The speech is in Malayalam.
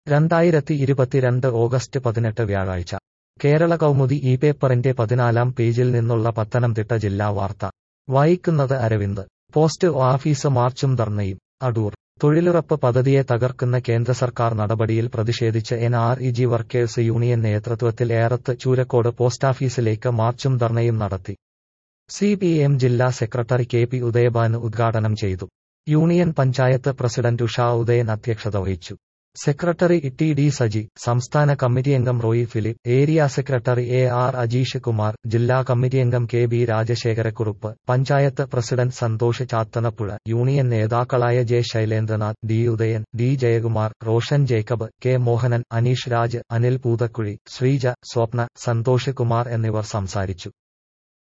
രണ്ടായിരത്തി ഇരുപത്തിരണ്ട് ഓഗസ്റ്റ് പതിനെട്ട് വ്യാഴാഴ്ച കേരള കൗമുദി ഈ പേപ്പറിന്റെ പതിനാലാം പേജിൽ നിന്നുള്ള പത്തനംതിട്ട ജില്ലാ വാർത്ത വായിക്കുന്നത് അരവിന്ദ് പോസ്റ്റ് ഓഫീസ് മാർച്ചും ധർണയും അടൂർ തൊഴിലുറപ്പ് പദ്ധതിയെ തകർക്കുന്ന കേന്ദ്ര സർക്കാർ നടപടിയിൽ പ്രതിഷേധിച്ച് N R E G workers union നേതൃത്വത്തിൽ ഏറത്ത് ചൂരക്കോട് പോസ്റ്റാഫീസിലേക്ക് മാർച്ചും ധർണയും നടത്തി സി പി എം ജില്ലാ സെക്രട്ടറി കെ പി ഉദയഭാനു ഉദ്ഘാടനം ചെയ്തു യൂണിയൻ പഞ്ചായത്ത് പ്രസിഡന്റ് ഉഷ ഉദയൻ അധ്യക്ഷത വഹിച്ചു സെക്രട്ടറി ടി ഡി സജി സംസ്ഥാന കമ്മിറ്റി അംഗം Roy Philip area secretary A R Ajeesh Kumar ജില്ലാ കമ്മിറ്റി അംഗം K B Rajasekharakurup panchayat president Santhosh Chathanappuzha union നേതാക്കളായ J Sailendranath D Udayan D Jayakumar Roshan Jacob K Mohanan Aneesh Raj Anil Poothakuzhi Sreeja Swapna Santhosh Kumar എന്നിവർ സംസാരിച്ചു